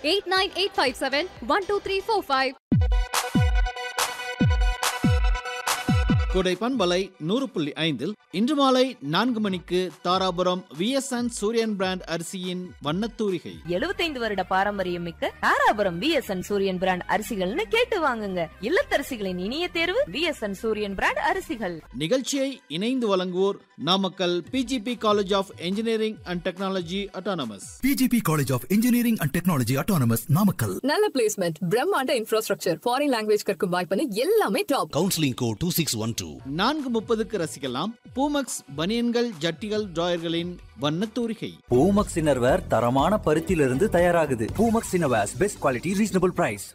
Eight nine eight five seven one two three four five Kodai பண்பலை நூறு புள்ளி ஐந்தில் இன்று மாலை நான்கு மணிக்கு தாராபுரம் விஎஸ்என் சூரியன் பிராண்ட் அரிசியின் வண்ணத்தூரிகை எழுபத்தைந்து வருட பாரம்பரியம் மிக்க தாராபுரம் விஎஸ்என் சூரியன் பிராண்ட் அரிசிகள்னு கேட்டு வாங்குங்க இல்லத்தரசிகளின் இனிய தேர்வு விஎஸ்என் சூரியன் பிராண்ட் அரிசிகள் நிகழ்ச்சியை இணைந்து வழங்குவோர் Namakkal PGP college of engineering and technology autonomous PGP College of Engineering and Technology Autonomous Namakkal. நல்ல பிளேஸ்மெண்ட் பிரம்மாண்ட இன்ஃப்ராஸ்ட்ரக்சர் ஃபாரின் லாங்குவேஜ் கற்கும் வாய்ப்புன்னு எல்லாமே top counselling code two six one two நான்கு முப்பதுக்கு ரசிக்கலாம் பூமக்ஸ் பனியன்கள் ஜட்டிகள் டிராயர்களின் வண்ணத்தூரிகை பூமக்ஸ் இன்னர்வேர் தரமான பருத்தியிலிருந்து தயாராகுது Poomex innerwears best quality reasonable price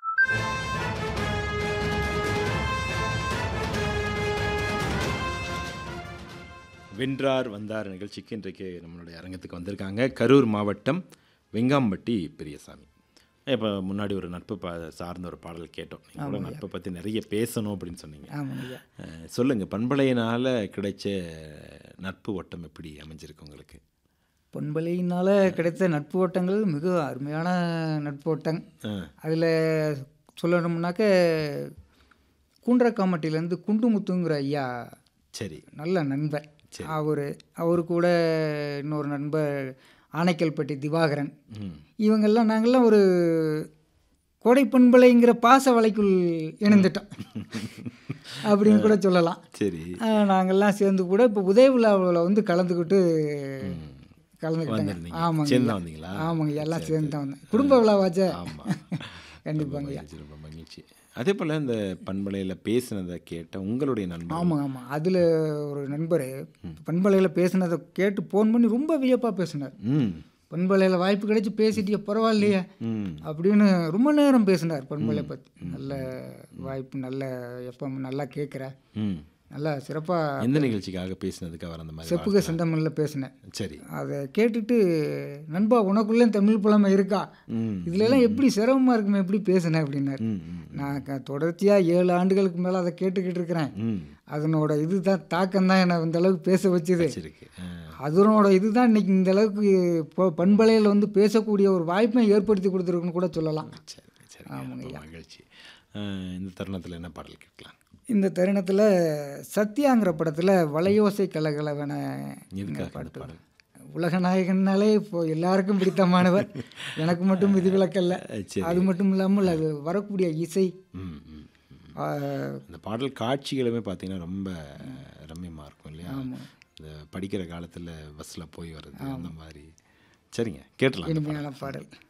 வென்றார் வந்தார் நிகழ்ச்சிக்கு இன்றைக்கு நம்மளுடைய அரங்கத்துக்கு வந்திருக்காங்க கரூர் மாவட்டம் வெங்காம்பட்டி பெரியசாமி இப்போ முன்னாடி ஒரு நட்பு பா சார்ந்த ஒரு பாடல் கேட்டோம் நீங்கள் கூட நட்பை பற்றி நிறைய பேசணும் அப்படின்னு சொன்னீங்க அஹ், சொல்லுங்க பண்பலையினால் கிடைச்ச நட்பு ஓட்டம் எப்படி அமைஞ்சிருக்கு உங்களுக்கு பொன்பலையினால் கிடைத்த நட்பு ஓட்டங்கள் மிக அருமையான நட்பு ஓட்டம் ஆ. அதில் சொல்லணும்னாக்க கூன்றக்காமட்டிலேருந்து குண்டுமுத்துங்கிற ஐயா சரி நல்ல நண்பர் அவர் அவர் கூட இன்னொரு நண்பர் ஆனைக்கல்பட்டி திவாகரன் இவங்கெல்லாம் நாங்கள்லாம் ஒரு கோடை பண்பலைங்கிற பாச வலைக்குள் இணைந்துட்டோம் அப்படின்னு கூட சொல்லலாம் சரி ஆஹ் நாங்கெல்லாம் சேர்ந்து கூட இப்போ உதய விழாவில் வந்து கலந்துக்கிட்டு கலந்துக்கிட்டாங்க வந்திருந்தீங்க. ஆமாங்க சேர்ந்து ஐயா. தான் வந்தீங்களா? ஆமாங்க எல்லாம் சேர்ந்து தான் வந்தேன் குடும்ப விழாவாச்சே ஆமாம் கண்டிப்பாங்க ஐயா ரொம்ப மகிழ்ச்சி அதே போல் இந்த பண்பலையில் பேசினதை கேட்ட உங்களுடைய நண்பர் ஆமாம் ஆமாம் அதில் ஒரு நண்பர் பண்பலையில் பேசினதை கேட்டு ஃபோன் பண்ணி ரொம்ப வியப்பாக பேசினார் ம் பண்பலையில் வாய்ப்பு கிடைச்சி பேசிட்டியே பரவாயில்லையே ம் அப்படின்னு ரொம்ப நேரம் பேசினார் பண்பலை பற்றி நல்ல வாய்ப்பு நல்ல எப்போ நல்லா கேட்குற ம் நல்லா சிறப்பாக எந்த நிகழ்ச்சிக்காக பேசினதுக்கு அவர் அந்த மாதிரி செப்புக செந்தமிழில் பேசினேன் சரி அதை கேட்டுட்டு நண்பா உனக்குள்ளே தமிழ் புலமை இருக்கா ம் இதுல எல்லாம் எப்படி சிரமமாக இருக்குமே எப்படி பேசுனேன் அப்படின்னாரு ம் ம் நான் க- தொடர்ச்சியா ஏழு ஆண்டுகளுக்கு மேலே அதை கேட்டுக்கிட்டு இருக்கிறேன் ம் அதனோட இதுதான் தாக்கம் தான் என்னை இந்த அளவுக்கு பேச வச்சுது சரி ஆ அதனோட இதுதான் இன்னைக்கு இந்த அளவுக்கு இப்போ பண்பலையில் வந்து பேசக்கூடிய ஒரு வாய்ப்பை ஏற்படுத்தி கொடுத்துருக்குன்னு கூட சொல்லலாம் சரி சரி ரொம்ப மகிழ்ச்சி ஆ, இந்த தருணத்தில் என்ன பாடல் கேட்கலாம் இந்த தருணத்தில் சத்யாங்கிற படத்தில் வலையோசை கலகலவன எதுக்காக இந்த பாடல் உலக நாயகன்னாலே இப்போ எல்லாருக்கும் பிடித்தமானவர் எனக்கு மட்டும் விதிவிலக்கல்ல சரி. அது மட்டும் இல்லாமல் அது வரக்கூடிய இசை ம் ம் ம். ஆ, அந்த பாடல் காட்சிகளுமே பார்த்தீங்கன்னா ரொம்ப ரம்மியமாக இருக்கும் இல்லையா இந்த படிக்கிற காலத்தில் பஸ்ஸில் போய் வர்றது அந்த மாதிரி சரிங்க கேட்டலாம் அந்த பாடல். இனிமையான பாடல்